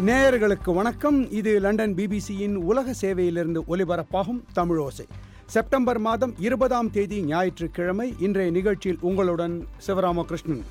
நேயர்களுக்கு வணக்கம் இது லண்டன் பிபிசியின் உலக சேவையிலிருந்து ஒலிபரப்பாகும் தமிழோசை செப்டம்பர் மாதம் இருபதாம் தேதி ஞாயிற்றுக்கிழமை இன்றைய நிகழ்ச்சியில் உங்களுடன் சிவராமகிருஷ்ணன்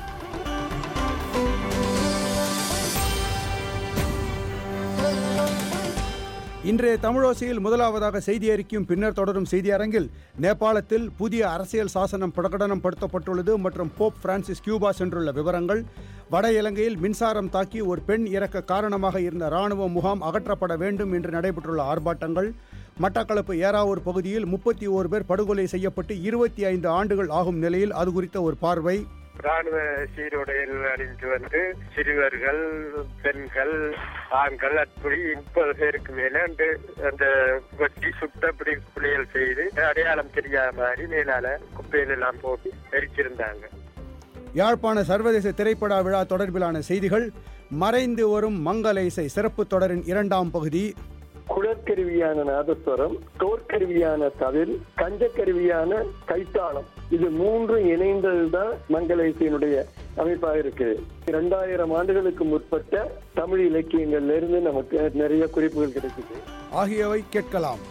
இன்றைய தமிழோசையில் முதலாவதாக செய்தி அறிக்கையும் பின்னர் தொடரும் செய்தி அரங்கில் நேபாளத்தில் புதிய அரசியல் சாசனம் பிரகடனம் படுத்தப்பட்டுள்ளது மற்றும் போப் பிரான்சிஸ் கியூபா சென்றுள்ள விவரங்கள் வட இலங்கையில் மின்சாரம் தாக்கி ஒரு பெண் இறக்க காரணமாக இருந்த ராணுவ முகாம் அகற்றப்பட வேண்டும் என்று நடைபெற்றுள்ள ஆர்ப்பாட்டங்கள் மட்டக்களப்பு ஏறாவூர் பகுதியில் முப்பத்தி ஓரு பேர் படுகொலை செய்யப்பட்டு இருபத்தி ஐந்து ஆண்டுகள் ஆகும் நிலையில் அது குறித்த ஒரு பார்வை ராணுவ சீருடையில் அணிந்து வந்து சிறுவர்கள் பெண்கள் ஆண்கள் அப்படி முப்பது பேருக்கு மேல அந்த அந்த வெட்டி சுட்டப்படி புலியல் செய்து அடையாளம் தெரியாத மாதிரி மேலால குப்பையில எல்லாம் போட்டு எரிச்சிருந்தாங்க யாழ்ப்பாண சர்வதேச திரைப்பட விழா தொடர்பிலான செய்திகள் மறைந்து வரும் மங்கள இசை சிறப்பு தொடரின் இரண்டாம் பகுதி குழற்கருவியான நாதஸ்வரம் தோற்கருவியான தவில் கஞ்சக்கருவியான கைத்தாளம் இது மூன்றும் இணைந்ததுதான் மங்கள இசையினுடைய அமைப்பாக இருக்கு இரண்டாயிரம் ஆண்டுகளுக்கு முற்பட்ட தமிழ் இலக்கியங்கள்ல இருந்து நமக்கு நிறைய குறிப்புகள் கிடைக்குது ஆகியவை கேட்கலாம்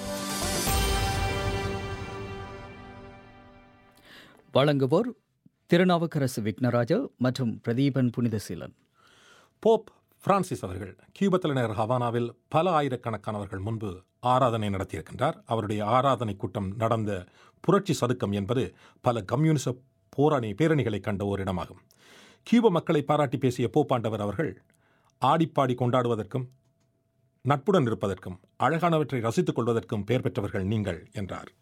வழங்குவோர் திருநாவுக்கரசு விக்னராஜா மற்றும் பிரதீபன் புனிதசீலன் போப் பிரான்சிஸ் அவர்கள் கியூப தலைநகர் ஹவானாவில் பல ஆயிரக்கணக்கானவர்கள் முன்பு ஆராதனை நடத்தியிருக்கின்றார் அவருடைய ஆராதனை கூட்டம் நடந்த புரட்சி சதுக்கம் என்பது பல கம்யூனிச போராணி பேரணிகளை கண்ட ஓர் இடமாகும் கியூப மக்களை பாராட்டி பேசிய போப்பாண்டவர் அவர்கள் ஆடிப்பாடி கொண்டாடுவதற்கும் நட்புடன் இருப்பதற்கும் அழகானவற்றை ரசித்துக் கொள்வதற்கும் பெயர் பெற்றவர்கள் நீங்கள் என்றார்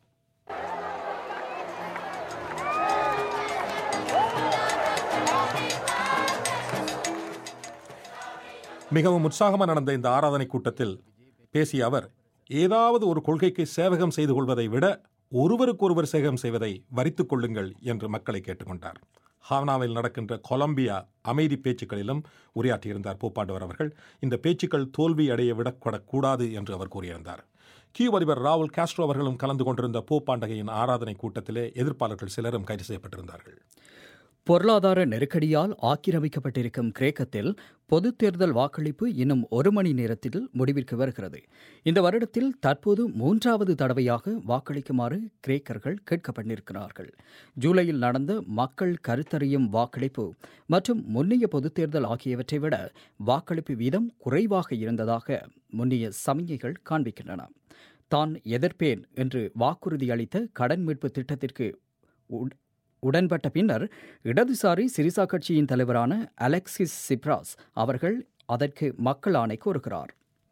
மிகவும் உற்சாகமாக நடந்த இந்த ஆராதனை கூட்டத்தில் பேசிய அவர் ஏதாவது ஒரு கொள்கைக்கு சேவகம் செய்து கொள்வதை விட ஒருவருக்கொருவர் சேவகம் செய்வதை வரித்துக் கொள்ளுங்கள் என்று மக்களை கேட்டுக்கொண்டார் ஹாவனாவில் நடக்கின்ற கொலம்பியா அமைதி பேச்சுக்களிலும் உரையாற்றியிருந்தார் போப்பாண்டவர் அவர்கள் இந்த பேச்சுக்கள் தோல்வி அடைய விடக்கூடாது என்று அவர் கூறியிருந்தார் கியூ அதிபர் ராகுல் காஸ்ட்ரோ அவர்களும் கலந்து கொண்டிருந்த போப்பாண்டகையின் ஆராதனை கூட்டத்திலே எதிர்ப்பாளர்கள் சிலரும் கைது செய்யப்பட்டிருந்தார்கள் பொருளாதார நெருக்கடியால் ஆக்கிரமிக்கப்பட்டிருக்கும் கிரேக்கத்தில் பொதுத் தேர்தல் வாக்களிப்பு இன்னும் ஒரு மணி நேரத்தில் முடிவிற்கு வருகிறது இந்த வருடத்தில் தற்போது மூன்றாவது தடவையாக வாக்களிக்குமாறு கிரேக்கர்கள் கேட்கப்பட்டிருக்கிறார்கள் ஜூலையில் நடந்த மக்கள் கருத்தறியும் வாக்களிப்பு மற்றும் முன்னைய பொதுத் தேர்தல் ஆகியவற்றை விட வாக்களிப்பு வீதம் குறைவாக இருந்ததாக முன்னைய சமிகைகள் காண்பிக்கின்றன தான் எதிர்ப்பேன் என்று வாக்குறுதி அளித்த கடன் மீட்பு திட்டத்திற்கு உடன்பட்ட பின்னர் இடதுசாரி சிரிசா கட்சியின் தலைவரான அலெக்சிஸ் சிப்ராஸ் அவர்கள் அதற்கு மக்கள் ஆணை கோருகிறார்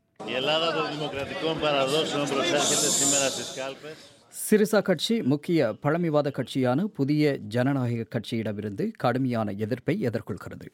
சிரிசா கட்சி முக்கிய பழமைவாத கட்சியான புதிய ஜனநாயக கட்சியிடமிருந்து கடுமையான எதிர்ப்பை எதிர்கொள்கிறது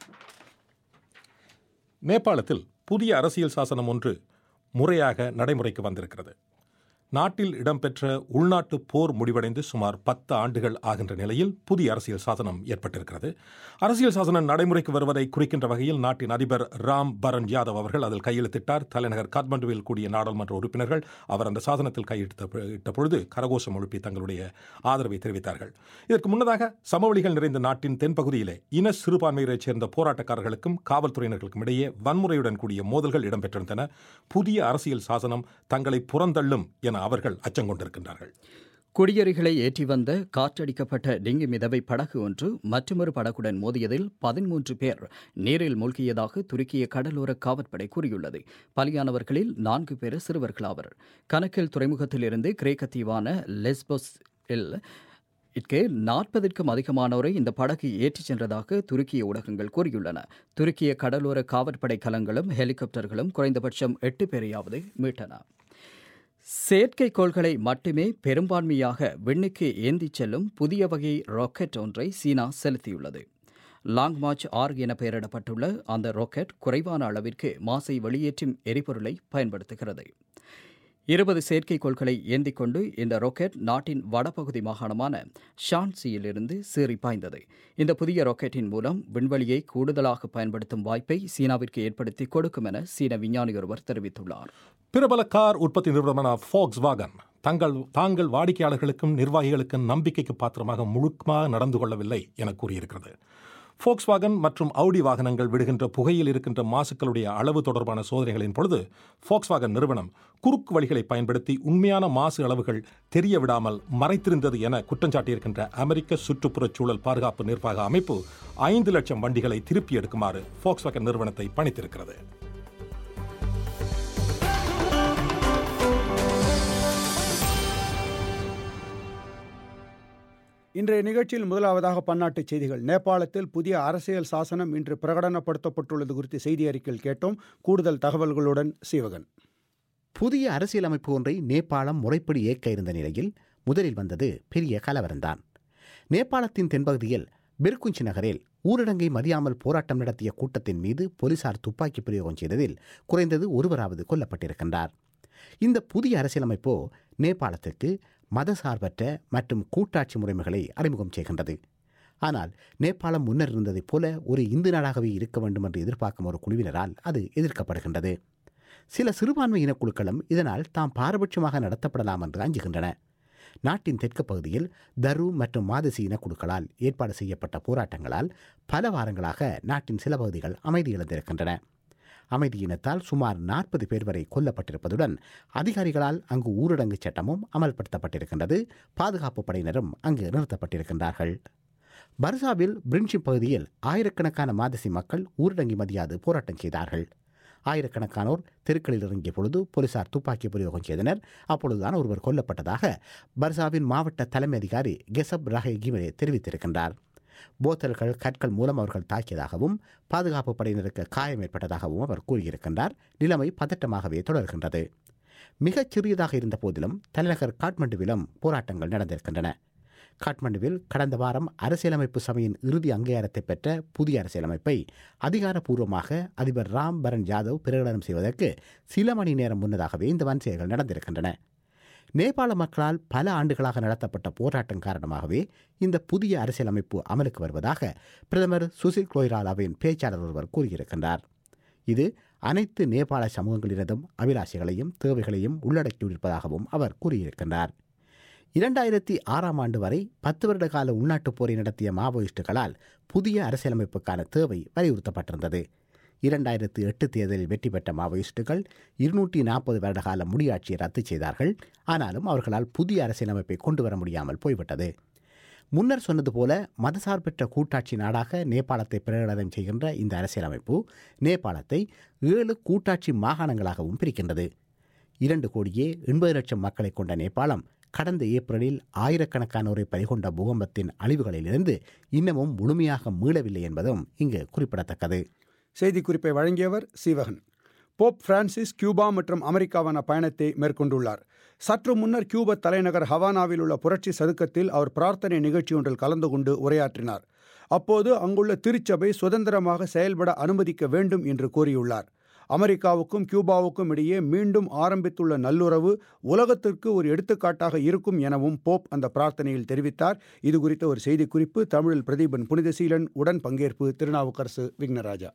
நேபாளத்தில் புதிய அரசியல் சாசனம் ஒன்று முறையாக நடைமுறைக்கு வந்திருக்கிறது நாட்டில் இடம்பெற்ற உள்நாட்டு போர் முடிவடைந்து சுமார் பத்து ஆண்டுகள் ஆகின்ற நிலையில் புதிய அரசியல் சாசனம் ஏற்பட்டிருக்கிறது அரசியல் சாசனம் நடைமுறைக்கு வருவதை குறிக்கின்ற வகையில் நாட்டின் அதிபர் ராம் பரன் யாதவ் அவர்கள் அதில் கையெழுத்திட்டார் தலைநகர் காத்மண்டுவில் கூடிய நாடாளுமன்ற உறுப்பினர்கள் அவர் அந்த சாசனத்தில் கையெழுத்திட்ட பொழுது கரகோஷம் எழுப்பி தங்களுடைய ஆதரவை தெரிவித்தார்கள் இதற்கு முன்னதாக சமவெளிகள் நிறைந்த நாட்டின் தென்பகுதியிலே இன சிறுபான்மையரைச் சேர்ந்த போராட்டக்காரர்களுக்கும் காவல்துறையினர்களுக்கும் இடையே வன்முறையுடன் கூடிய மோதல்கள் இடம்பெற்றிருந்தன புதிய அரசியல் சாசனம் தங்களை புறந்தள்ளும் என அவர்கள் அச்சம் கொண்டிருக்கின்றார்கள் குடியேறிகளை ஏற்றி வந்த காற்றடிக்கப்பட்ட டிங்கி மிதவை படகு ஒன்று மற்றொரு படகுடன் மோதியதில் பதிமூன்று பேர் நீரில் மூழ்கியதாக துருக்கிய கடலோர காவற்படை கூறியுள்ளது பலியானவர்களில் நான்கு பேர் சிறுவர்களாவர் கணக்கில் துறைமுகத்திலிருந்து கிரேக்க தீவான லெஸ்போஸ் இதற்கு நாற்பதற்கும் அதிகமானோரை இந்த படகு ஏற்றிச் சென்றதாக துருக்கிய ஊடகங்கள் கூறியுள்ளன துருக்கிய கடலோர காவற்படை கலங்களும் ஹெலிகாப்டர்களும் குறைந்தபட்சம் எட்டு பேரையாவது மீட்டன செயற்கைக்கோள்களை மட்டுமே பெரும்பான்மையாக விண்ணுக்கு ஏந்திச் செல்லும் புதிய வகை ராக்கெட் ஒன்றை சீனா செலுத்தியுள்ளது லாங் மார்ச் ஆர் என பெயரிடப்பட்டுள்ள அந்த ராக்கெட் குறைவான அளவிற்கு மாசை வெளியேற்றும் எரிபொருளை பயன்படுத்துகிறது இருபது செயற்கைக்கோள்களை ஏந்திக் கொண்டு இந்த ராக்கெட் நாட்டின் வடபகுதி மாகாணமான ஷான்சியிலிருந்து சீறி பாய்ந்தது இந்த புதிய ராக்கெட்டின் மூலம் விண்வெளியை கூடுதலாக பயன்படுத்தும் வாய்ப்பை சீனாவிற்கு ஏற்படுத்தி கொடுக்கும் என சீன விஞ்ஞானி ஒருவர் தெரிவித்துள்ளார் பிரபல கார் உற்பத்தி நிறுவனமான ஃபாக்ஸ் வாகன் தங்கள் தாங்கள் வாடிக்கையாளர்களுக்கும் நிர்வாகிகளுக்கும் நம்பிக்கைக்கு பாத்திரமாக முழுக்கமாக நடந்து கொள்ளவில்லை என கூறியிருக்கிறது ஃபோக்ஸ்வாகன் மற்றும் அவுடி வாகனங்கள் விடுகின்ற புகையில் இருக்கின்ற மாசுக்களுடைய அளவு தொடர்பான சோதனைகளின் பொழுது ஃபோக்ஸ்வாகன் நிறுவனம் குறுக்கு வழிகளை பயன்படுத்தி உண்மையான மாசு அளவுகள் தெரிய விடாமல் மறைத்திருந்தது என குற்றஞ்சாட்டியிருக்கின்ற அமெரிக்க சுற்றுப்புறச் சூழல் பாதுகாப்பு நிர்வாக அமைப்பு ஐந்து லட்சம் வண்டிகளை திருப்பி எடுக்குமாறு ஃபோக்ஸ்வாகன் நிறுவனத்தை பணித்திருக்கிறது இன்றைய நிகழ்ச்சியில் முதலாவதாக பன்னாட்டுச் செய்திகள் நேபாளத்தில் புதிய அரசியல் சாசனம் இன்று பிரகடனப்படுத்தப்பட்டுள்ளது குறித்து செய்தி அறிக்கையில் கேட்டோம் கூடுதல் தகவல்களுடன் சீவகன் புதிய அரசியலமைப்பு ஒன்றை நேபாளம் முறைப்படி ஏற்க இருந்த நிலையில் முதலில் வந்தது பெரிய கலவரம்தான் நேபாளத்தின் தென்பகுதியில் பிர்குஞ்ச் நகரில் ஊரடங்கை மதியாமல் போராட்டம் நடத்திய கூட்டத்தின் மீது போலீசார் துப்பாக்கி பிரயோகம் செய்ததில் குறைந்தது ஒருவராவது கொல்லப்பட்டிருக்கின்றார் இந்த புதிய அரசியலமைப்போ நேபாளத்திற்கு மதசார்பற்ற மற்றும் கூட்டாட்சி முறைமைகளை அறிமுகம் செய்கின்றது ஆனால் நேபாளம் முன்னர் இருந்ததைப் போல ஒரு இந்து நாடாகவே இருக்க வேண்டும் என்று எதிர்பார்க்கும் ஒரு குழுவினரால் அது எதிர்க்கப்படுகின்றது சில சிறுபான்மை இனக்குழுக்களும் இதனால் தாம் பாரபட்சமாக நடத்தப்படலாம் என்று அஞ்சுகின்றன நாட்டின் தெற்கு பகுதியில் தரு மற்றும் மாதசி இனக்குழுக்களால் ஏற்பாடு செய்யப்பட்ட போராட்டங்களால் பல வாரங்களாக நாட்டின் சில பகுதிகள் அமைதி இழந்திருக்கின்றன அமைதியினத்தால் சுமார் நாற்பது பேர் வரை கொல்லப்பட்டிருப்பதுடன் அதிகாரிகளால் அங்கு ஊரடங்கு சட்டமும் அமல்படுத்தப்பட்டிருக்கின்றது பாதுகாப்பு படையினரும் அங்கு நிறுத்தப்பட்டிருக்கின்றார்கள் பர்சாவில் பிரின்ஷிப் பகுதியில் ஆயிரக்கணக்கான மாதசி மக்கள் ஊரடங்கி மதியாது போராட்டம் செய்தார்கள் ஆயிரக்கணக்கானோர் தெருக்களில் இறங்கிய பொழுது போலீசார் துப்பாக்கி பிரயோகம் செய்தனர் அப்பொழுதுதான் ஒருவர் கொல்லப்பட்டதாக பர்சாவின் மாவட்ட தலைமை அதிகாரி கெசப் ரஹே கிமரே தெரிவித்திருக்கின்றார் போத்தல்கள் கற்கள் மூலம் அவர்கள் தாக்கியதாகவும் பாதுகாப்பு படையினருக்கு காயம் ஏற்பட்டதாகவும் அவர் கூறியிருக்கின்றார் நிலைமை பதட்டமாகவே தொடர்கின்றது மிகச் சிறியதாக இருந்த போதிலும் தலைநகர் காட்மண்டுவிலும் போராட்டங்கள் நடந்திருக்கின்றன காட்மண்டுவில் கடந்த வாரம் அரசியலமைப்பு சபையின் இறுதி அங்கீகாரத்தை பெற்ற புதிய அரசியலமைப்பை அதிகாரப்பூர்வமாக அதிபர் ராம் பரன் யாதவ் பிரகடனம் செய்வதற்கு சில மணி நேரம் முன்னதாகவே இந்த வன்செயல்கள் நடந்திருக்கின்றன நேபாள மக்களால் பல ஆண்டுகளாக நடத்தப்பட்ட போராட்டம் காரணமாகவே இந்த புதிய அரசியலமைப்பு அமலுக்கு வருவதாக பிரதமர் சுசில் குலோய்ராலாவின் பேச்சாளர் ஒருவர் கூறியிருக்கின்றார் இது அனைத்து நேபாள சமூகங்களினதும் அபிலாஷைகளையும் தேவைகளையும் உள்ளடக்கியிருப்பதாகவும் அவர் கூறியிருக்கின்றார் இரண்டாயிரத்தி ஆறாம் ஆண்டு வரை பத்து வருட கால உள்நாட்டுப் போரை நடத்திய மாவோயிஸ்டுகளால் புதிய அரசியலமைப்புக்கான தேவை வலியுறுத்தப்பட்டிருந்தது இரண்டாயிரத்து எட்டு தேர்தலில் வெற்றி பெற்ற மாவோயிஸ்டுகள் இருநூற்றி நாற்பது வருட கால முடியாட்சியை ரத்து செய்தார்கள் ஆனாலும் அவர்களால் புதிய அரசியலமைப்பை கொண்டு வர முடியாமல் போய்விட்டது முன்னர் சொன்னது போல மதசார்பற்ற கூட்டாட்சி நாடாக நேபாளத்தை பிரகடனம் செய்கின்ற இந்த அரசியலமைப்பு நேபாளத்தை ஏழு கூட்டாட்சி மாகாணங்களாகவும் பிரிக்கின்றது இரண்டு கோடியே எண்பது லட்சம் மக்களை கொண்ட நேபாளம் கடந்த ஏப்ரலில் ஆயிரக்கணக்கானோரை பறிகொண்ட பூகம்பத்தின் அழிவுகளிலிருந்து இன்னமும் முழுமையாக மீளவில்லை என்பதும் இங்கு குறிப்பிடத்தக்கது செய்திக்குறிப்பை வழங்கியவர் சீவகன் போப் பிரான்சிஸ் கியூபா மற்றும் அமெரிக்காவான பயணத்தை மேற்கொண்டுள்ளார் சற்று முன்னர் கியூபா தலைநகர் ஹவானாவில் உள்ள புரட்சி சதுக்கத்தில் அவர் பிரார்த்தனை நிகழ்ச்சி ஒன்றில் கலந்து கொண்டு உரையாற்றினார் அப்போது அங்குள்ள திருச்சபை சுதந்திரமாக செயல்பட அனுமதிக்க வேண்டும் என்று கூறியுள்ளார் அமெரிக்காவுக்கும் கியூபாவுக்கும் இடையே மீண்டும் ஆரம்பித்துள்ள நல்லுறவு உலகத்திற்கு ஒரு எடுத்துக்காட்டாக இருக்கும் எனவும் போப் அந்த பிரார்த்தனையில் தெரிவித்தார் இது குறித்த ஒரு செய்திக்குறிப்பு தமிழில் பிரதீபன் புனிதசீலன் உடன் பங்கேற்பு திருநாவுக்கரசு விக்னராஜா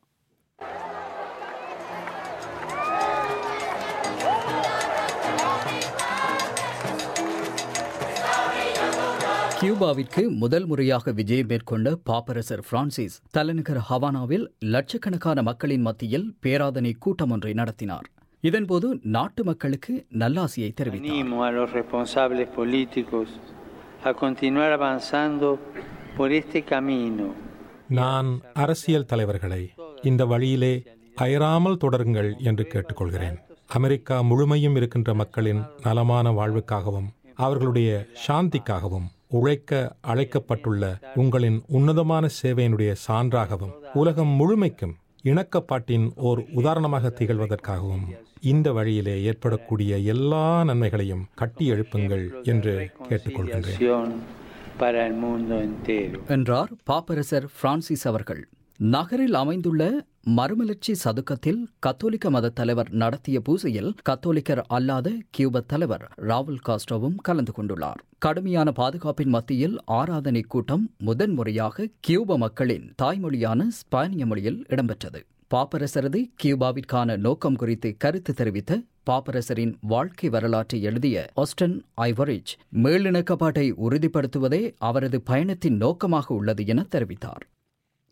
கியூபாவிற்கு முதல் முறையாக விஜயம் மேற்கொண்ட பாப்பரசர் பிரான்சிஸ் தலைநகர் ஹவானாவில் லட்சக்கணக்கான மக்களின் மத்தியில் பேராதனை கூட்டம் ஒன்றை நடத்தினார் இதன்போது நாட்டு மக்களுக்கு நல்லாசியை தெரிவித்தார் Animo a los responsables políticos a continuar avanzando por este camino. நான் அரசியல் தலைவர்களை இந்த வழியிலே அயராமல் தொடருங்கள் என்று கேட்டுக்கொள்கிறேன் அமெரிக்கா முழுமையும் இருக்கின்ற மக்களின் நலமான வாழ்வுக்காகவும் அவர்களுடைய சாந்திக்காகவும் உழைக்க அழைக்கப்பட்டுள்ள உங்களின் உன்னதமான சேவையினுடைய சான்றாகவும் உலகம் முழுமைக்கும் இணக்கப்பாட்டின் ஓர் உதாரணமாக திகழ்வதற்காகவும் இந்த வழியிலே ஏற்படக்கூடிய எல்லா நன்மைகளையும் கட்டி எழுப்புங்கள் என்று கேட்டுக்கொள்கின்றேன் Reconciliación para el mundo entero. என்றார் பாப்பரசர் பிரான்சிஸ் அவர்கள் நகரில் அமைந்துள்ள மறுமலர்ச்சி சதுக்கத்தில் கத்தோலிக்க மத தலைவர் நடத்திய பூசையில் கத்தோலிக்கர் அல்லாத கியூப தலைவர் ராவுல் காஸ்ட்ரோவும் கலந்து கொண்டுள்ளார் கடுமையான பாதுகாப்பின் மத்தியில் ஆராதனை கூட்டம் முதன்முறையாக கியூப மக்களின் தாய்மொழியான ஸ்பானிய மொழியில் இடம்பெற்றது பாப்பரசரது கியூபாவிற்கான நோக்கம் குறித்து கருத்து தெரிவித்த பாப்பரசரின் வாழ்க்கை வரலாற்றை எழுதிய ஆஸ்டன் ஐவரிச் மேலிணக்கப்பாட்டை உறுதிப்படுத்துவதே அவரது பயணத்தின் நோக்கமாக உள்ளது என தெரிவித்தார்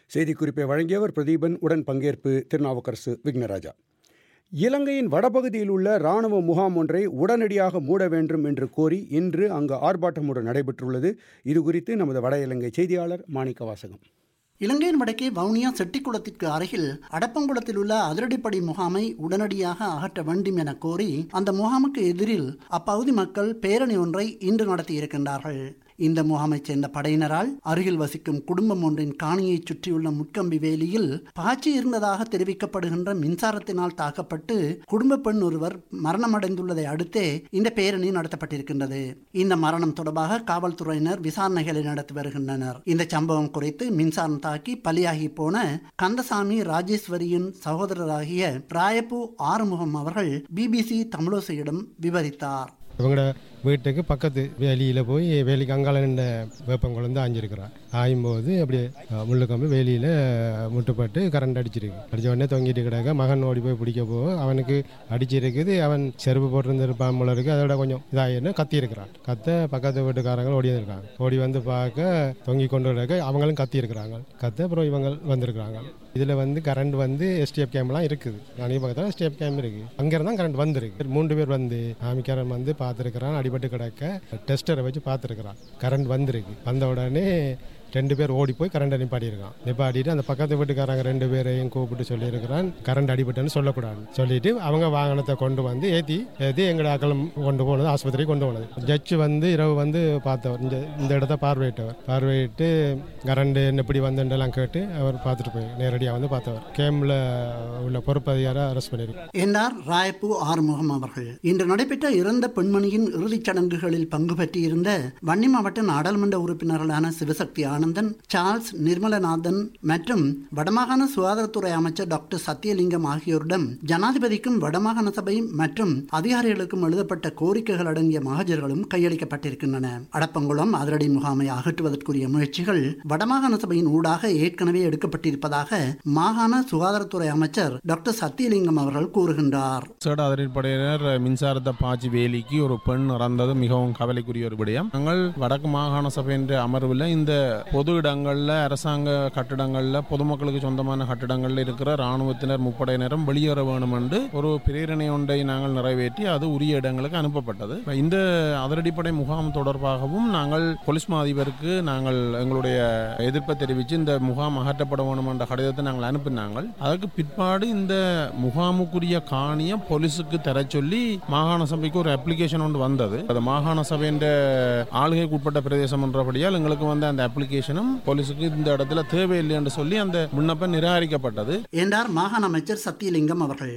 செய்திக்குறிப்பை வழங்கியவர் பிரதீபன் உடன் பங்கேற்பு திருநாவுக்கரசு விக்னராஜா இலங்கையின் வடபகுதியில் உள்ள இராணுவ முகாம் ஒன்றை உடனடியாக மூட வேண்டும் என்று கோரி இன்று அங்கு ஆர்ப்பாட்டம் ஒன்று நடைபெற்றுள்ளது இது குறித்து நமது வட இலங்கை செய்தியாளர் மாணிக்க வாசகம் இலங்கையின் வடக்கே வவுனியா செட்டிக்குளத்திற்கு அருகில் அடப்பங்குளத்தில் உள்ள அதிரடிப்படை முகாமை உடனடியாக அகற்ற வேண்டும் என கோரி அந்த முகாமுக்கு எதிரில் அப்பகுதி மக்கள் பேரணி ஒன்றை இன்று நடத்தியிருக்கின்றார்கள் இந்த முகாமைச் சேர்ந்த படையினரால் அருகில் வசிக்கும் குடும்பம் ஒன்றின் காணியைச் சுற்றியுள்ள முட்கம்பி வேலியில் பாய்ச்சி இருந்ததாக தெரிவிக்கப்படுகின்ற மின்சாரத்தினால் தாக்கப்பட்டு குடும்ப பெண் ஒருவர் மரணமடைந்துள்ளதை அடுத்தே இந்த பேரணி நடத்தப்பட்டிருக்கின்றது இந்த மரணம் தொடர்பாக காவல்துறையினர் விசாரணைகளை நடத்தி வருகின்றனர் இந்த சம்பவம் குறித்து மின்சாரம் தாக்கி பலியாகி போன கந்தசாமி ராஜேஸ்வரியின் சகோதரராகிய ராயப்பு ஆறுமுகம் அவர்கள் பிபிசி தமிழோசையிடம் விவரித்தார் இவங்களோட வீட்டுக்கு பக்கத்து வேலியில் போய் வேலிக்கு அங்கால நின்ற வேப்பம் குழந்து ஆஞ்சிருக்கிறான் ஆயும்போது அப்படியே முள்ளு கம்பி வேலியில் முட்டுப்பட்டு கரண்ட் அடிச்சிருக்கு அடித்த உடனே தொங்கிட்டு கிடக்க மகன் ஓடி போய் பிடிக்க போக அவனுக்கு அடிச்சிருக்குது அவன் செருப்பு போட்டிருந்திருப்பான் போல இருக்கு அதோட கொஞ்சம் இதாகின்னு கத்தி இருக்கிறான் கத்த பக்கத்து வீட்டுக்காரங்க ஓடி வந்திருக்காங்க ஓடி வந்து பார்க்க தொங்கி கொண்டு கிடக்க அவங்களும் கத்தி இருக்கிறாங்க கத்த அப்புறம் இவங்க வந்திருக்கிறாங்க இதில் வந்து கரண்ட் வந்து எஸ்டிஎஃப் கேம்லாம் இருக்குது அங்கே பக்கத்தில் எஸ்டிஎஃப் கேம் இருக்குது அங்கேருந்து தான் கரண்ட் வந்திருக்கு மூன்று பேர் வந்து ஆமிக்காரன் வந்து பார்த்துருக்கிறான் அடிபட்டு கிடக்க டெஸ்டரை வச்சு பார்த்துருக்குறான் கரண்ட் வந்திருக்கு வந்த உடனே ரெண்டு பேர் ஓடி போய் கரண்ட் நிப்பாட்டியிருக்கான் நிப்பாட்டிட்டு அந்த பக்கத்து வீட்டுக்காரங்க ரெண்டு பேரையும் கூப்பிட்டு சொல்லியிருக்கிறான் கரண்ட் அடிபட்டுன்னு சொல்லக்கூடாது சொல்லிட்டு அவங்க வாகனத்தை கொண்டு வந்து ஏற்றி ஏற்றி எங்களோட அக்கல் கொண்டு போனது ஆஸ்பத்திரிக்கு கொண்டு போனது ஜட்ஜு வந்து இரவு வந்து பார்த்தவர் இந்த இந்த இடத்த பார்வையிட்டவர் பார்வையிட்டு கரண்ட் எப்படி வந்துன்றெல்லாம் கேட்டு அவர் பார்த்துட்டு போய் நேரடியாக வந்து பார்த்தவர் கேமில் உள்ள பொறுப்பு அதிகாரி அரெஸ்ட் பண்ணியிருக்கு என்றார் ராயப்பு ஆறுமுகம் அவர்கள் இன்று நடைபெற்ற இறந்த பெண்மணியின் இறுதிச் சடங்குகளில் பங்கு பெற்றிருந்த வன்னி மாவட்ட நாடாளுமன்ற உறுப்பினர்களான சிவசக்தி ஆனந்தன் சார்ல்ஸ் நிர்மலநாதன் மற்றும் வடமாகாண சுகாதாரத்துறை அமைச்சர் டாக்டர் சத்தியலிங்கம் ஆகியோரிடம் ஜனாதிபதிக்கும் வடமாகாண சபை மற்றும் அதிகாரிகளுக்கும் எழுதப்பட்ட கோரிக்கைகள் அடங்கிய மகஜர்களும் கையளிக்கப்பட்டிருக்கின்றன அடப்பங்குளம் அதிரடி முகாமை அகற்றுவதற்குரிய முயற்சிகள் வடமாகாண சபையின் ஊடாக ஏற்கனவே எடுக்கப்பட்டிருப்பதாக மாகாண சுகாதாரத்துறை அமைச்சர் டாக்டர் சத்தியலிங்கம் அவர்கள் கூறுகின்றார் சேட அதிரடிப்படையினர் மின்சாரத்தை பாய்ச்சி வேலிக்கு ஒரு பெண் இறந்தது மிகவும் கவலைக்குரிய ஒரு விடயம் நாங்கள் வடக்கு மாகாண சபை என்ற அமர்வில் இந்த பொது இடங்களில் அரசாங்க கட்டிடங்களில் பொதுமக்களுக்கு சொந்தமான கட்டிடங்களில் இருக்கிற இராணுவத்தினர் முப்படையினரும் வெளியேற வேணும் என்று ஒரு பிரேரணை ஒன்றை நாங்கள் நிறைவேற்றி அது உரிய இடங்களுக்கு அனுப்பப்பட்டது இந்த அதிரடிப்படை முகாம் தொடர்பாகவும் நாங்கள் போலீஸ் மா அதிபருக்கு நாங்கள் எங்களுடைய எதிர்ப்பை தெரிவித்து இந்த முகாம் அகற்றப்பட வேணும் என்ற கடிதத்தை நாங்கள் அனுப்பினாங்க அதற்கு பிற்பாடு இந்த முகாமுக்குரிய காணியை போலீஸுக்கு தர சொல்லி மாகாண சபைக்கு ஒரு அப்ளிகேஷன் ஒன்று வந்தது அது மாகாண சபையின் ஆளுகைக்கு உட்பட்ட பிரதேசம் என்றபடியால் எங்களுக்கு வந்து அந்த அப்ளிகேஷனும் போலீஸுக்கு இந்த இடத்துல தேவையில்லை என்று சொல்லி அந்த விண்ணப்பம் நிராகரிக்கப்பட்டது என்றார் மாகாண அமைச்சர் சத்தியலிங்கம் அவர்கள்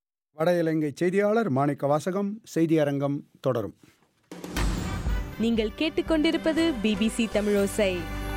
வட இலங்கை செய்தியாளர் மாணிக்க வாசகம் செய்தி அரங்கம் தொடரும் நீங்கள் கேட்டுக்கொண்டிருப்பது பிபிசி தமிழோசை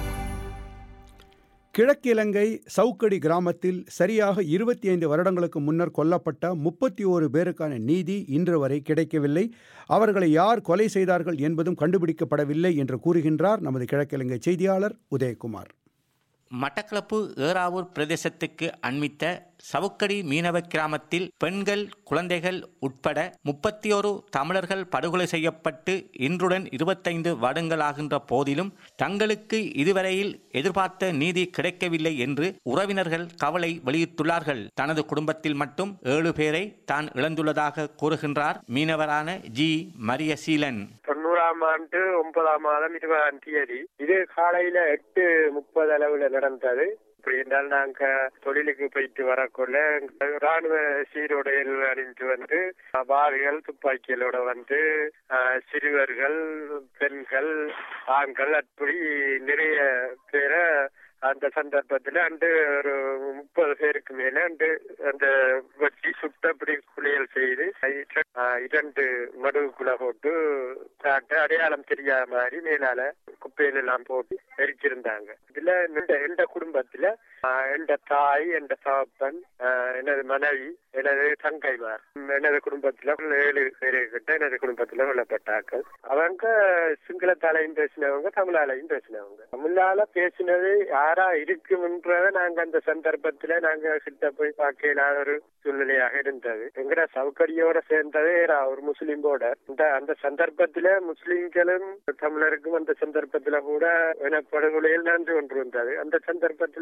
கிழக்கு இலங்கை சவுக்கடி கிராமத்தில் சரியாக இருபத்தி ஐந்து வருடங்களுக்கு முன்னர் கொல்லப்பட்ட முப்பத்தி ஓரு பேருக்கான நீதி இன்று வரை கிடைக்கவில்லை அவர்களை யார் கொலை செய்தார்கள் என்பதும் கண்டுபிடிக்கப்படவில்லை என்று கூறுகின்றார் நமது கிழக்கிலங்கை செய்தியாளர் உதயகுமார் மட்டக்களப்பு ஏறாவூர் பிரதேசத்துக்கு அண்மித்த சவுக்கடி மீனவ கிராமத்தில் பெண்கள் குழந்தைகள் உட்பட முப்பத்தி ஒரு தமிழர்கள் படுகொலை செய்யப்பட்டு இன்றுடன் இருபத்தைந்து வருடங்களாகின்ற போதிலும் தங்களுக்கு இதுவரையில் எதிர்பார்த்த நீதி கிடைக்கவில்லை என்று உறவினர்கள் கவலை வெளியிட்டுள்ளார்கள் தனது குடும்பத்தில் மட்டும் ஏழு பேரை தான் இழந்துள்ளதாக கூறுகின்றார் மீனவரான ஜி மரியசீலன் தொண்ணூறாம் ஆண்டு ஒன்பதாம் மாதம் இருபதாம் தேதி இது காலையில எட்டு முப்பது அளவுல நடந்தது இப்படி என்றால் நாங்க தொழிலுக்கு போயிட்டு வரக்குள்ள ராணுவ சீருடையில் அணிந்து வந்து வாள்கள் துப்பாக்கிகளோட வந்து சிறுவர்கள் பெண்கள் ஆண்கள் அப்படி நிறைய பேரை அந்த சந்தர்ப்பத்தில் அண்டு ஒரு முப்பது பேருக்கு மேல அண்டு அந்த வட்டி சுட்டப்படி குளியல் செய்து இரண்டு மடுவுக்குள்ள போட்டு காட்ட அடையாளம் தெரியாத மாதிரி மேலால குப்பையில எல்லாம் போட்டு எரிச்சிருந்தாங்க இதுல எந்த குடும்பத்துல எந்த தாய் எந்த தகப்பன் எனது மனைவி எனது தங்கைமார் எனது குடும்பத்துல ஏழு பேரை கிட்ட எனது குடும்பத்துல கொல்லப்பட்டார்கள் அவங்க சிங்களத்தாலையும் பேசினவங்க தமிழாலையும் பேசினவங்க தமிழால பேசினது யாரா இருக்கும்ன்றத நாங்க அந்த சந்தர்ப்பத்துல நாங்க கிட்ட போய் பார்க்க இல்லாத ஒரு சூழ்நிலையாக இருந்தது எங்கட சவுக்கடியோட சேர்ந்ததே ஒரு முஸ்லிம்போட இந்த அந்த சந்தர்ப்பத்துல முஸ்லிம்களும் தமிழருக்கும் அந்த சந்தர்ப்பத்துல கூட இனப்படுகொலையில் நடந்து கொண்டிருந்தது அந்த சந்தர்ப்பத்துல கூட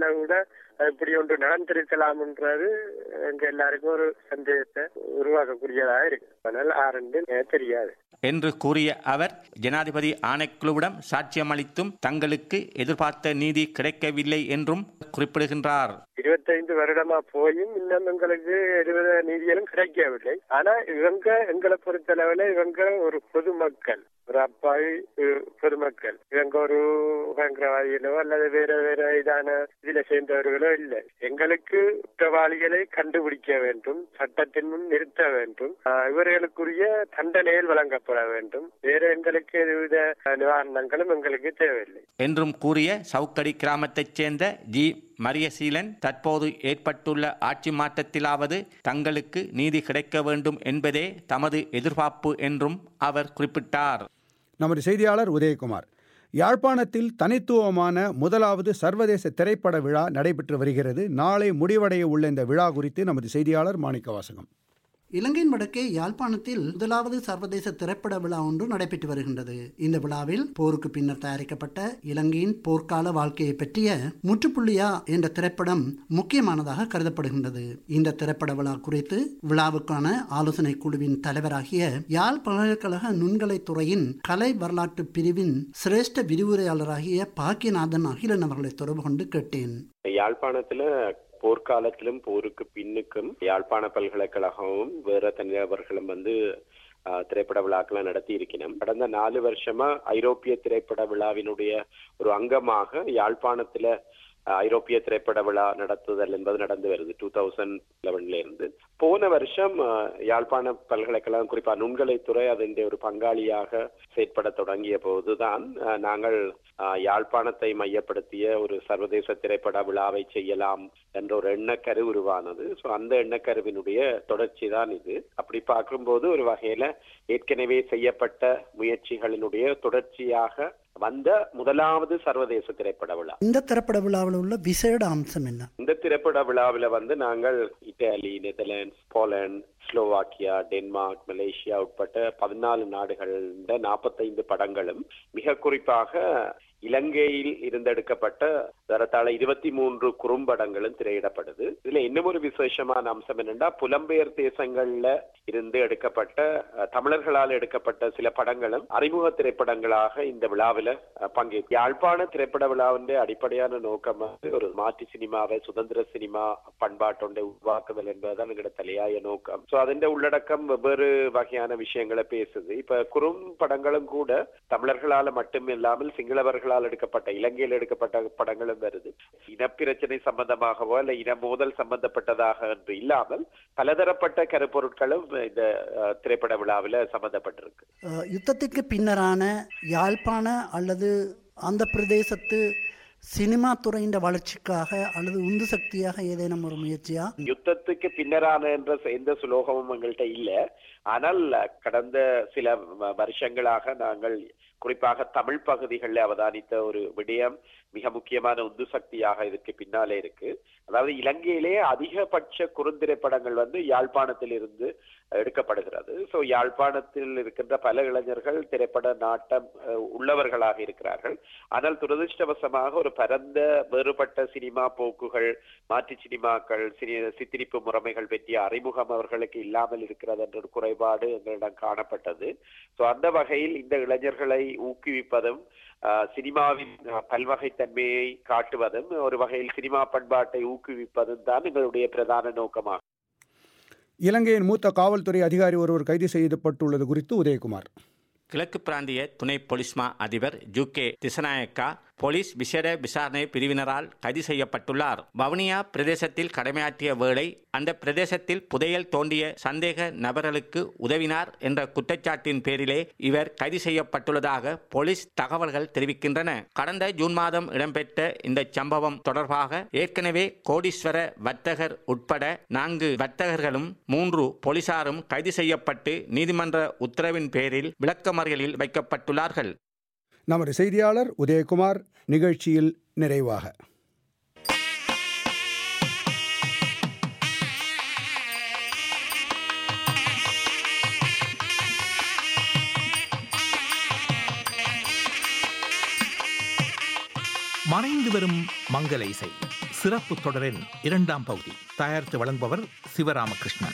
அது இப்படி ஒன்று நடந்திருக்கலாம்ன்றது எங்க எல்லாருக்கும் ஒரு சந்தேகத்தை உருவாக்கக்கூடியதாக இருக்கு அதனால ஆரண்டு தெரியாது என்று கூறிய அவர் ஜனாதிபதி ஆணைக்குழுவிடம் சாட்சியம் அளித்தும் தங்களுக்கு எதிர்பார்த்த நீதி கிடைக்கவில்லை என்றும் குறிப்பிடுகின்றார் இருபத்தைந்து வருடமா போயும் இன்னும் எங்களுக்கு இருபது நீதிகளும் கிடைக்கவில்லை ஆனா இவங்க எங்களை பொறுத்தளவுல இவங்க ஒரு பொதுமக்கள் ஒரு அப்பாவி அஹ், பொதுமக்கள் இவங்க ஒரு பயங்கரவாதிகளோ அல்லது வேற வேற இதான இதுல சேர்ந்தவர்களோ இல்லை எங்களுக்கு குற்றவாளிகளை கண்டுபிடிக்க வேண்டும் சட்டத்தின் முன் நிறுத்த வேண்டும் ஆஹ், இவர்களுக்குரிய தண்டனைகள் வழங்கப்பட வேண்டும் வேற எங்களுக்கு எதுவித நிவாரணங்களும் எங்களுக்கு தேவையில்லை என்றும் கூறிய சவுக்கடி கிராமத்தைச் சேர்ந்த ஜி மரியசீலன் தற்போது ஏற்பட்டுள்ள ஆட்சி மாற்றத்திலாவது தங்களுக்கு நீதி கிடைக்க வேண்டும் என்பதே தமது எதிர்பார்ப்பு என்றும் அவர் குறிப்பிட்டார் நமது செய்தியாளர் உதயகுமார் யாழ்ப்பாணத்தில் தனித்துவமான முதலாவது சர்வதேச திரைப்பட விழா நடைபெற்று வருகிறது நாளை முடிவடைய உள்ள இந்த விழா குறித்து நமது செய்தியாளர் மாணிக்கவாசகம் இலங்கையின் வடக்கே யாழ்ப்பாணத்தில் முதலாவது சர்வதேச திரைப்பட விழா ஒன்று நடைபெற்று வருகின்றது இந்த விழாவில் போருக்கு பின்னர் தயாரிக்கப்பட்ட இலங்கையின் போர்க்கால வாழ்க்கையை பற்றிய முற்றுப்புள்ளியா என்ற திரைப்படம் முக்கியமானதாக கருதப்படுகின்றது இந்த திரைப்பட விழா குறித்து விழாவுக்கான ஆலோசனை குழுவின் தலைவராகிய யாழ் பல்கலைக்கழக நுண்கலை துறையின் கலை வரலாற்று பிரிவின் சிரேஷ்ட விரிவுரையாளராகிய பாக்கியநாதன் அகிலன் அவர்களை தொடர்பு கொண்டு கேட்டேன் யாழ்ப்பாணத்துல போர்க்காலத்திலும் போருக்கு பின்னுக்கும் யாழ்ப்பாண பல்கலைக்கழகமும் வேற தனிநபர்களும் வந்து ஆஹ், திரைப்பட விழாக்களை நடத்தி இருக்கிறோம் கடந்த நாலு வருஷமா ஐரோப்பிய திரைப்பட விழாவினுடைய ஒரு அங்கமாக யாழ்ப்பாணத்துல ஆஹ், ஐரோப்பிய திரைப்பட விழா நடத்துதல் என்பது நடந்து வருது டூ தௌசண்ட் லெவன்ல இருந்து போன வருஷம் ஆஹ், யாழ்ப்பாண பல்கலைக்கழகம் குறிப்பா நுண்கலைத்துறை அதன் ஒரு பங்காளியாக செயற்பட தொடங்கிய போதுதான் ஆஹ், நாங்கள் ஆஹ், யாழ்ப்பாணத்தை மையப்படுத்திய ஒரு சர்வதேச திரைப்பட விழாவை செய்யலாம் என்ற ஒரு எண்ணக்கரு உருவானது ஸோ அந்த எண்ணக்கருவினுடைய தொடர்ச்சி தான் இது அப்படி பார்க்கும்போது ஒரு வகையில ஏற்கனவே செய்யப்பட்ட முயற்சிகளினுடைய தொடர்ச்சியாக வந்த முதலாவது சர்வதேச திரைப்பட விழா இந்த திரைப்பட விழாவில் உள்ள விசேட அம்சம் என்ன இந்த திரைப்பட விழாவில் வந்து நாங்கள் Italy Netherlands Poland Slovakia Denmark Malaysia உட்பட்ட பதினாலு நாடுகளில் நாற்பத்தைந்து படங்களும் மிக குறிப்பாக இலங்கையில் இருந்தெடுக்கப்பட்ட தரத்தாழ இருபத்தி மூன்று குறும்படங்களும் திரையிடப்படுது இதுல இன்னும் ஒரு விசேஷமான அம்சம் என்னன்னா புலம்பெயர் தேசங்கள்ல இருந்து எடுக்கப்பட்ட அஹ், தமிழர்களால் எடுக்கப்பட்ட சில படங்களும் அறிமுக திரைப்படங்களாக இந்த விழாவில் பங்கேற்று யாழ்ப்பாண திரைப்பட விழாவின் அடிப்படையான நோக்கம் வந்து ஒரு மாற்று சினிமாவை சுதந்திர சினிமா பண்பாட்டொன்றை உருவாக்குதல் என்பதுதான் எங்களோட தலையாய நோக்கம் சோ அதன் உள்ளடக்கம் வெவ்வேறு வகையான விஷயங்களை பேசுது இப்ப குறும் படங்களும் கூட தமிழர்களால மட்டும் இல்லாமல் சிங்களவர்களால் எடுக்கப்பட்ட இலங்கையில் எடுக்கப்பட்ட படங்களும் வருது இனப்பிரச்சனை சம்பந்தமாகவோ இல்ல இன மோதல் சம்பந்தப்பட்டதாக என்று இல்லாமல் பலதரப்பட்ட கருப்பொருட்களும் இந்த அஹ், திரைப்பட விழாவில் சம்பந்தப்பட்டிருக்கு அஹ், யுத்தத்திற்கு பின்னரான யாழ்ப்பாண அல்லது அந்த பிரதேசத்து சினிமா துறையின் வளர்ச்சிக்காக அல்லது உந்து சக்தியாக ஏதேனும் ஒரு முயற்சியா யுத்தத்துக்கு பின்னரான என்ற எந்த சுலோகமும் எங்கள்கிட்ட இல்ல ஆனால் கடந்த சில வ- வருஷங்களாக நாங்கள் குறிப்பாக தமிழ் பகுதிகளில் அவதானித்த ஒரு விடயம் மிக முக்கியமான உந்து சக்தியாக இதுக்கு பின்னாலே இருக்கு அதாவது இலங்கையிலே அதிகபட்ச குறுந்திரைப்படங்கள் வந்து யாழ்ப்பாணத்தில் இருந்து எடுக்கப்படுகிறது ஸோ யாழ்ப்பாணத்தில் இருக்கின்ற பல இளைஞர்கள் திரைப்பட நாட்டம் அஹ், உள்ளவர்களாக இருக்கிறார்கள் ஆனால் துரதிருஷ்டவசமாக ஒரு பரந்த வேறுபட்ட சினிமா போக்குகள் மாற்று சினிமாக்கள் சினி சித்தரிப்பு முறைமைகள் பற்றிய அறிமுகம் அவர்களுக்கு இல்லாமல் இருக்கிறது என்ற ஒரு குறைபாடு எங்களிடம் காணப்பட்டது ஸோ அந்த வகையில் இந்த இளைஞர்களை ஊக்குவிப்பதும் ஆஹ், சினிமாவின் ஆஹ், பல்வகைத்தன்மையை காட்டுவதும் ஒரு வகையில் சினிமா பண்பாட்டை ஊக்குவிப்பதும் தான் எங்களுடைய பிரதான நோக்கமாகும் இலங்கையின் மூத்த காவல்துறை அதிகாரி ஒருவர் கைது செய்யப்பட்டுள்ளது குறித்து உதயகுமார் கிழக்கு பிராந்திய துணை பொலிஸ்மா அதிபர் ஜு கே திசநாயக்கா போலீஸ் விசேட விசாரணை பிரிவினரால் கைது செய்யப்பட்டுள்ளார் வவுனியா பிரதேசத்தில் கடமையாற்றிய வேளை அந்த பிரதேசத்தில் புதையல் தோண்டிய சந்தேக நபர்களுக்கு உதவினார் என்ற குற்றச்சாட்டின் பேரிலே இவர் கைது செய்யப்பட்டுள்ளதாக போலீஸ் தகவல்கள் தெரிவிக்கின்றன கடந்த ஜூன் மாதம் இடம்பெற்ற இந்த சம்பவம் தொடர்பாக ஏற்கனவே கோடீஸ்வர வர்த்தகர் உட்பட நான்கு வர்த்தகர்களும் மூன்று போலீசாரும் கைது செய்யப்பட்டு நீதிமன்ற உத்தரவின் பேரில் விளக்கமறியலில் வைக்கப்பட்டுள்ளார்கள் நமது செய்தியாளர் உதயகுமார் நிகழ்ச்சியில் நிறைவாக மறைந்து வரும் மங்கள இசை சிறப்பு தொடரின் இரண்டாம் பகுதி தயாரித்து வழங்குபவர் சிவராமகிருஷ்ணன்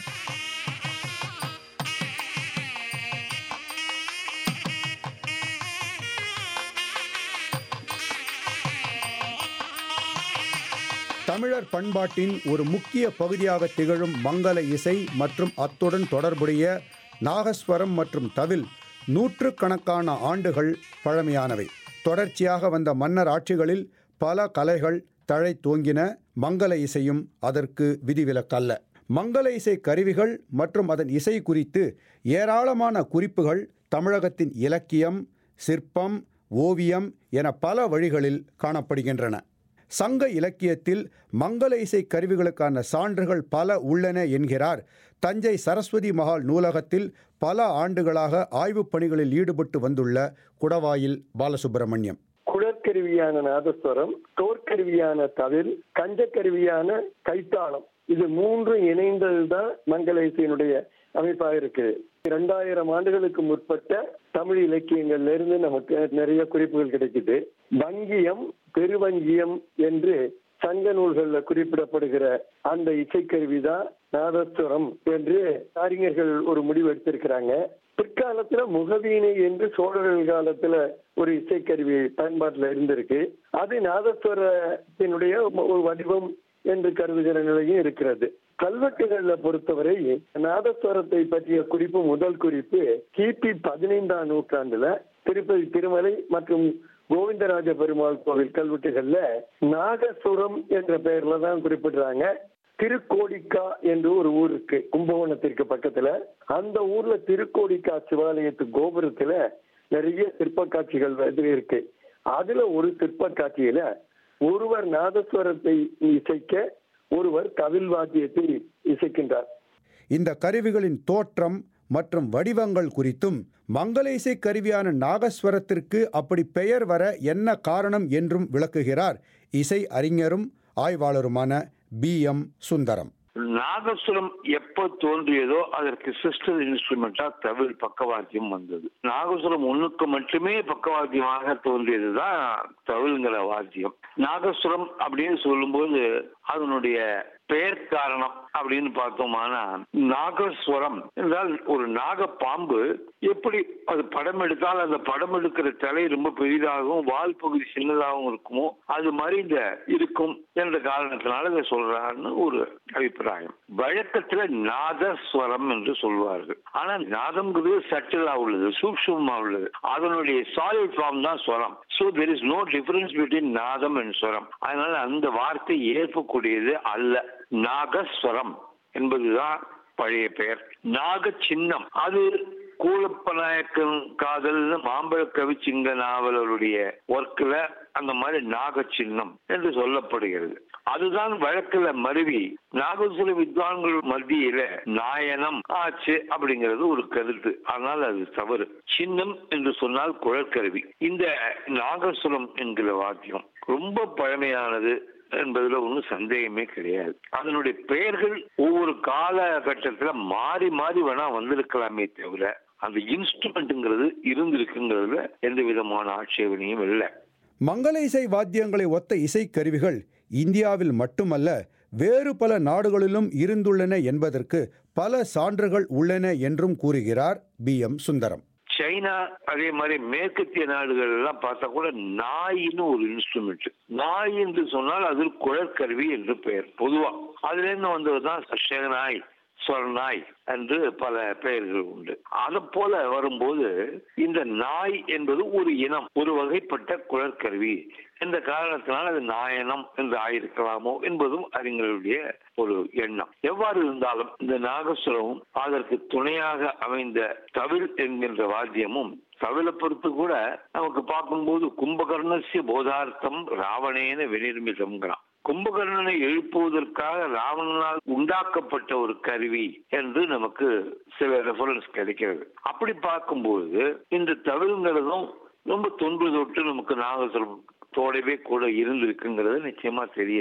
தமிழர் பண்பாட்டின் ஒரு முக்கிய பகுதியாக திகழும் மங்கள இசை மற்றும் அத்துடன் தொடர்புடைய நாகஸ்வரம் மற்றும் தவில் நூற்றுக்கணக்கான ஆண்டுகள் பழமையானவை தொடர்ச்சியாக வந்த மன்னர் ஆட்சிகளில் பல கலைகள் தழை தோங்கின மங்கள இசையும் அதற்கு விதிவிலக்கல்ல மங்கள இசை கருவிகள் மற்றும் அதன் இசை குறித்து ஏராளமான குறிப்புகள் தமிழகத்தின் இலக்கியம் சிற்பம் ஓவியம் என பல வழிகளில் காணப்படுகின்றன சங்க இலக்கியத்தில் மங்கள இசை கருவிகளுக்கான சான்றுகள் பல உள்ளன என்கிறார் தஞ்சை சரஸ்வதி மகால் நூலகத்தில் பல ஆண்டுகளாக ஆய்வுப் பணிகளில் ஈடுபட்டு வந்துள்ள குடவாயில் பாலசுப்பிரமணியம் குழற்கருவியான நாதஸ்வரம் தோற்கருவியான தவில் கஞ்சக்கருவியான கைத்தாளம் இது மூன்றும் இணைந்ததுதான் மங்கள இசையினுடைய அமைப்பாக இருக்கு இரண்டாயிரம் ஆண்டுகளுக்கு முற்பட்ட தமிழ் இலக்கியங்கள்ல இருந்து நமக்கு நிறைய குறிப்புகள் கிடைக்குது வங்கியம் பெருவங்கியம் என்று சங்க நூல்கள்ல குறிப்பிடப்படுகிற அந்த இசைக்கருவி தான் நாதஸ்வரம் என்று அறிஞர்கள் ஒரு முடிவு எடுத்திருக்கிறாங்க பிற்காலத்துல முகவீணை என்று சோழர்கள் காலத்துல ஒரு இசைக்கருவி பயன்பாட்டுல இருந்திருக்கு அது நாதஸ்வரத்தினுடைய ஒரு வடிவம் என்று கருதுகிற நிலையும் இருக்கிறது கல்வெட்டுகள்ல பொறுத்தவரை நாதஸ்வரத்தை பற்றிய குறிப்பு முதல் குறிப்பு கிபி பதினைந்தாம் நூற்றாண்டுல திருப்பதி திருமலை மற்றும் கோவிந்தராஜ பெருமாள் கோவில் கல்வெட்டுகள்ல நாகசுரம் என்ற பெயர்ல தான் குறிப்பிடுறாங்க திருக்கோடிக்கா என்று ஒரு ஊர் இருக்கு கும்பகோணத்திற்கு பக்கத்துல அந்த ஊர்ல திருக்கோடிக்கா சிவாலயத்து கோபுரத்துல நிறைய சிற்ப காட்சிகள் வந்து இருக்கு அதுல ஒரு சிற்ப காட்சியில ஒருவர் நாதஸ்வரத்தை இசைக்க ஒருவர் கவில் வாத்தியத்தை இசைக்கின்றார் இந்த கருவிகளின் தோற்றம் மற்றும் வடிவங்கள் குறித்தும் மங்கள இசை கருவியான நாகஸ்வரத்திற்கு அப்படி பெயர் வர என்ன காரணம் என்றும் விளக்குகிறார் இசை அறிஞரும் ஆய்வாளருமான பி எம் சுந்தரம் நாகசுரம் எப்ப தோன்றியதோ அதற்கு சிஸ்டர் இன்ஸ்ட்ருமெண்டா தவில் பக்கவாத்தியம் வந்தது நாகசுரம் ஒண்ணுக்கு மட்டுமே பக்கவாத்தியமாக தோன்றியதுதான் தவில்ங்கிற வாத்தியம் நாகசுரம் அப்படின்னு சொல்லும்போது அதனுடைய பெயர் காரணம் அப்படின்னு பார்த்தோம்னா நாகஸ்வரம் என்றால் ஒரு நாக பாம்பு எப்படி அது படம் எடுத்தால் அந்த படம் எடுக்கிற தலை ரொம்ப பெரிதாகவும் வால் பகுதி சின்னதாகவும் இருக்குமோ அது மாதிரி இந்த இருக்கும் என்ற காரணத்தினால இதை சொல்றாருன்னு ஒரு அபிப்பிராயம் வழக்கத்துல நாதஸ்வரம் என்று சொல்வார்கள் ஆனா நாதம்ங்கிறது சட்டிலா உள்ளது சூக்ஷமா உள்ளது அதனுடைய சாலிட் ஃபார்ம் தான் ஸ்வரம் so there is no difference between nadam and swaram அதனால அந்த வார்த்தை ஏற்பக்கூடியது அல்ல நாகஸ்வரம் என்பதுதான் பழைய பெயர் நாக சின்னம் அது கூலப்பநாயக்கன் காதல்னு மாம்பழ கவிச்சிங்க நாவலருடைய ஒர்க்ல அந்த மாதிரி நாக சின்னம் என்று சொல்லப்படுகிறது அதுதான் வழக்குல மருவி நாகசுர வித்வான்கள் மத்தியில நாயனம் ஆச்சு அப்படிங்கிறது ஒரு கருத்து ஆனால் அது தவறு சின்னம் என்று சொன்னால் குழற்கருவி இந்த நாகசுரம் என்கிற வாக்கியம் ரொம்ப பழமையானது என்பதுல ஒன்றும் சந்தேகமே கிடையாது அதனுடைய பெயர்கள் ஒவ்வொரு காலகட்டத்துல மாறி மாறி வேணா வந்திருக்கலாமே தவிர அந்த இன்ஸ்ட்ருமெண்ட்டுங்கிறது இருந்திருக்குங்கிறதுல எந்த விதமான ஆட்சேபனையும் இல்லை மங்கள இசை வாத்தியங்களை ஒத்த இசைக்கருவிகள் இந்தியாவில் மட்டுமல்ல வேறு பல நாடுகளிலும் இருந்துள்ளன என்பதற்கு பல சான்றுகள் உள்ளன என்றும் கூறுகிறார் பி எம் சுந்தரம் சைனா அதே மாதிரி மேற்கத்திய நாடுகள் எல்லாம் பார்த்தா கூட நாயின்னு ஒரு இன்ஸ்ட்ருமெண்ட் நாய் என்று சொன்னால் அது குழற்கருவி என்று பெயர் பொதுவா அதுல இருந்து வந்ததுதான் ஷெகனாய் சொர்நாய் என்று பல பெயர்கள் உண்டு அதை போல வரும்போது இந்த நாய் என்பது ஒரு இனம் ஒரு வகைப்பட்ட குழற்கருவி என்ற காரணத்தினால் அது நாயனம் என்று ஆயிருக்கலாமோ என்பதும் அறிஞர்களுடைய ஒரு எண்ணம் எவ்வாறு இருந்தாலும் இந்த நாகசுரமும் அதற்கு துணையாக அமைந்த தவில் என்கின்ற வாத்தியமும் தவில பொறுத்து கூட நமக்கு பார்க்கும்போது கும்பகர்ணசிய போதார்த்தம் ராவணேன விநிர்மிதம்ங்கிறான் கும்பகர்ணனை எழுப்புவதற்காக ராவணனால் உண்டாக்கப்பட்ட ஒரு கருவி என்று நமக்கு சில ரெஃபரன்ஸ் கிடைக்கிறது அப்படி பார்க்கும்போது இந்த தவிழ்ங்கிறதும் ரொம்ப தொன்று தொட்டு நமக்கு நாகசுரம் தோடவே கூட இருந்திருக்குங்கிறது நிச்சயமா தெரியுது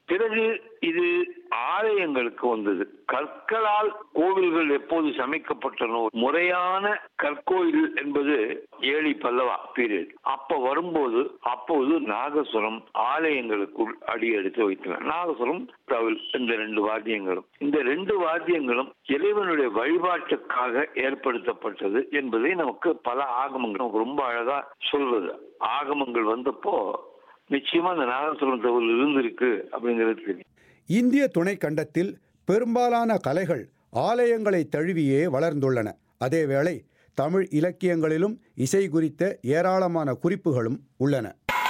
பிறகு இது ஆலயங்களுக்கு வந்தது கற்களால் கோவில்கள் எப்போது சமைக்கப்பட்டனோ முறையான கற்கோயில் என்பது ஏழி பல்லவா பீரியட் அப்ப வரும்போது அப்போது நாகசுரம் ஆலயங்களுக்குள் அடி எடுத்து வைத்தனர் நாகசுரம் தவில் இந்த ரெண்டு வாத்தியங்களும் இந்த ரெண்டு வாத்தியங்களும் இறைவனுடைய வழிபாட்டுக்காக ஏற்படுத்தப்பட்டது என்பதை நமக்கு பல ஆகமங்கள் நமக்கு ரொம்ப அழகா சொல்வது ஆகமங்கள் வந்தப்போ நிச்சயமா அந்த நாகசுரம் தவில் இருந்திருக்கு அப்படிங்கிறது தெரியும் இந்திய துணை கண்டத்தில் பெரும்பாலான கலைகள் ஆலயங்களை தழுவியே வளர்ந்துள்ளன அதேவேளை தமிழ் இலக்கியங்களிலும் இசை குறித்த ஏராளமான குறிப்புகளும் உள்ளன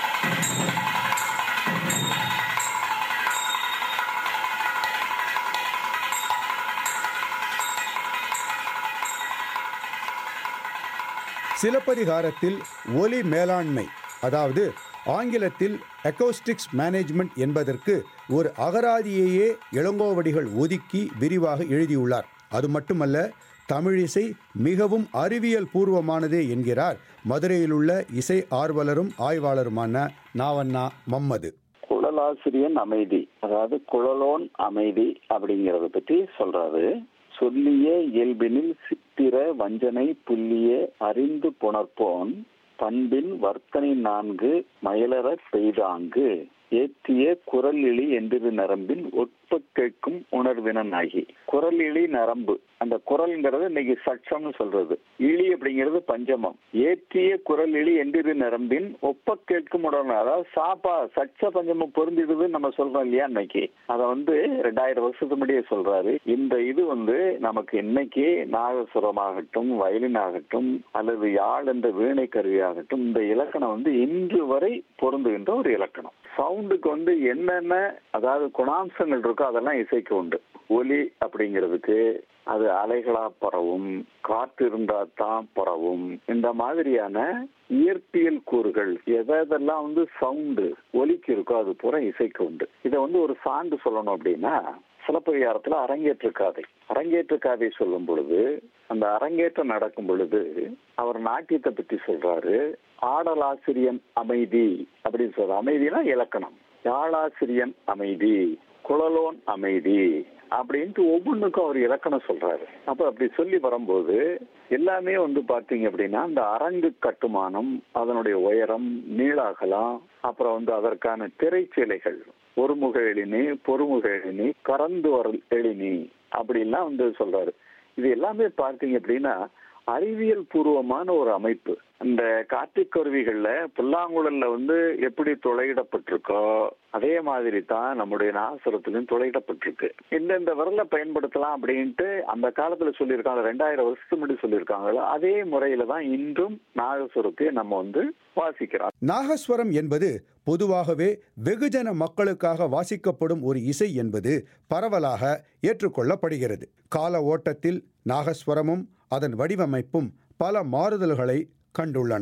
சிலப்பதிகாரத்தில் ஒலி மேலாண்மை அதாவது ஆங்கிலத்தில் அக்கோஸ்டிக்ஸ் மேனேஜ்மெண்ட் என்பதற்கு ஒரு அகராதியையே இளங்கோவடிகள் ஒதுக்கி விரிவாக எழுதியுள்ளார் அது மட்டுமல்ல தமிழிசை மிகவும் அறிவியல் பூர்வமானதே என்கிறார் மதுரையிலுள்ள இசை ஆர்வலரும் ஆய்வாளருமான நாவண்ணா மம்மது குழலாசிரியன் அமைதி அதாவது குழலோன் அமைதி அப்படிங்கறத பத்தி சொல்றாரு சொல்லிய இயல்பினில் சித்திர வஞ்சனை புல்லிய அறிந்து புணர்ப்போன் பண்பின் வர்த்தனை நான்கு மயலற பெய்தாங்கு ஏத்திய குரல் இழி என்றது நரம்பின் ஒற்ப கேட்கும் உணர்வினன் ஆகி குரல் இழி நரம்பு அந்த குரல்ங்கிறது இன்னைக்கு சட்சம்னு சொல்றது இழி அப்படிங்கிறது பஞ்சமம் ஏற்றிய குரல் இழி என்றிரு நரம்பின் ஒப்ப கேட்கும் உணர்வு அதாவது சாப்பா சட்ச பஞ்சமம் பொருந்திடுதுன்னு நம்ம சொல்றோம் இல்லையா இன்னைக்கு அதை வந்து ரெண்டாயிரம் வருஷத்துக்கு முன்னாடியே சொல்றாரு இந்த இது வந்து நமக்கு இன்னைக்கு நாகசுரமாகட்டும் வயலின் ஆகட்டும் அல்லது யாழ் என்ற வீணை கருவியாகட்டும் இந்த இலக்கணம் வந்து இன்று வரை பொருந்துகின்ற ஒரு இலக்கணம் சவுண்டுக்கு வந்து என்னென்ன அதாவது குணாம்சங்கள் இருக்கோ அதெல்லாம் இசைக்கு உண்டு ஒலி அப்படிங்கிறதுக்கு அது அலைகளா பரவும் காற்று இருந்தா தான் பரவும் இந்த மாதிரியான இயற்பியல் கூறுகள் எதெல்லாம் வந்து சவுண்டு ஒலிக்கு இருக்கோ அது பூரா இசைக்கு உண்டு இதை வந்து ஒரு சான்று சொல்லணும் அப்படின்னா சிலப்பதிகாரத்துல அரங்கேற்று காதை அரங்கேற்று காதை சொல்லும் பொழுது அந்த அரங்கேற்றம் நடக்கும் பொழுது அவர் நாட்டியத்தை பற்றி சொல்றாரு ஆடலாசிரியன் அமைதி அப்படின்னு சொல்ற அமைதினா இலக்கணம் யாழாசிரியன் அமைதி குழலோன் அமைதி அப்படின்ட்டு ஒவ்வொன்றுக்கும் அவர் இலக்கணம் சொல்றாரு அப்ப அப்படி சொல்லி வரும்போது எல்லாமே வந்து பாத்தீங்க அப்படின்னா அந்த அரங்கு கட்டுமானம் அதனுடைய உயரம் நீளாகலாம் அப்புறம் வந்து அதற்கான திரைச்சீலைகள் ஒருமுக எழினி பொறுமுக எழினி கறந்து வரல் எழினி அப்படின்லாம் வந்து சொல்றாரு இது எல்லாமே பார்த்தீங்க அப்படின்னா அறிவியல் பூர்வமான ஒரு அமைப்பு இந்த கார்த்திக் கருவிகள்ல புல்லாங்குழல்ல வந்து எப்படி துளையிடப்பட்டிருக்கோ அதே மாதிரி தான் நம்முடைய நாகசுரத்திலும் துளையிடப்பட்டிருக்கு இந்தந்த விரலை பயன்படுத்தலாம் அப்படின்ட்டு அந்த காலத்துல சொல்லியிருக்காங்க ரெண்டாயிரம் வருஷத்துக்கு முன்னாடி சொல்லியிருக்காங்களோ அதே முறையில தான் இன்றும் நாகசுரத்தை நம்ம வந்து வாசிக்கிறோம் நாகஸ்வரம் என்பது பொதுவாகவே வெகுஜன மக்களுக்காக வாசிக்கப்படும் ஒரு இசை என்பது பரவலாக ஏற்றுக்கொள்ளப்படுகிறது கால ஓட்டத்தில் நாகஸ்வரமும் அதன் வடிவமைப்பும் பல மாறுதல்களை கண்டுள்ளன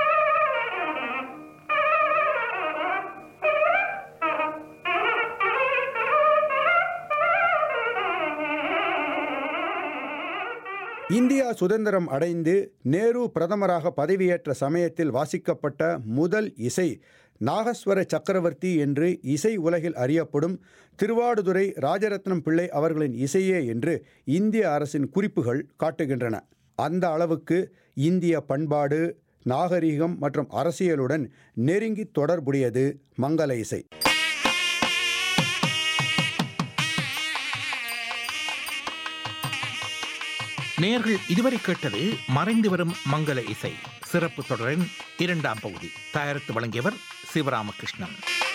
இந்தியா சுதந்திரம் அடைந்து நேரு பிரதமராக பதவியேற்ற சமயத்தில் வாசிக்கப்பட்ட முதல் இசை நாகஸ்வர சக்கரவர்த்தி என்று இசை உலகில் அறியப்படும் திருவாடுதுறை ராஜரத்னம் பிள்ளை அவர்களின் இசையே என்று இந்திய அரசின் குறிப்புகள் காட்டுகின்றன அந்த அளவுக்கு இந்திய பண்பாடு நாகரிகம் மற்றும் அரசியலுடன் நெருங்கி தொடர்புடையது மங்கள இசை நேர்கள் இதுவரை கேட்டது மறைந்து வரும் மங்கள இசை சிறப்பு தொடரின் இரண்டாம் பகுதி தயாரித்து வழங்கியவர் சிவராமகிருஷ்ணன்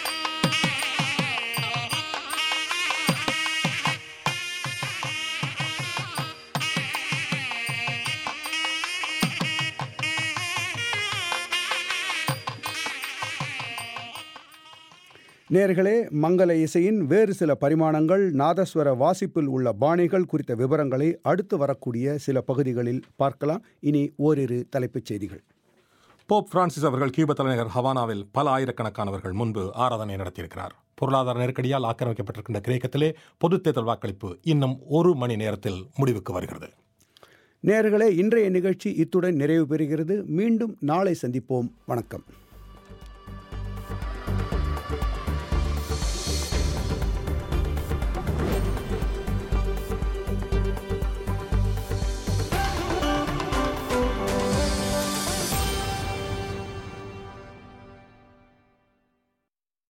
நேர்களே மங்கள இசையின் வேறு சில பரிமாணங்கள் நாதஸ்வர வாசிப்பில் உள்ள பாணிகள் குறித்த விவரங்களை அடுத்து வரக்கூடிய சில பகுதிகளில் பார்க்கலாம் இனி ஓரிரு தலைப்புச் செய்திகள் போப் பிரான்சிஸ் அவர்கள் கியூப தலைநகர் ஹவானாவில் பல ஆயிரக்கணக்கானவர்கள் முன்பு ஆராதனை நடத்தியிருக்கிறார் பொருளாதார நெருக்கடியால் ஆக்கிரமிக்கப்பட்டிருக்கின்ற கிரேக்கத்திலே பொதுத் தேர்தல் வாக்களிப்பு இன்னும் ஒரு மணி நேரத்தில் முடிவுக்கு வருகிறது நேர்களே இன்றைய நிகழ்ச்சி இத்துடன் நிறைவு பெறுகிறது மீண்டும் நாளை சந்திப்போம் வணக்கம்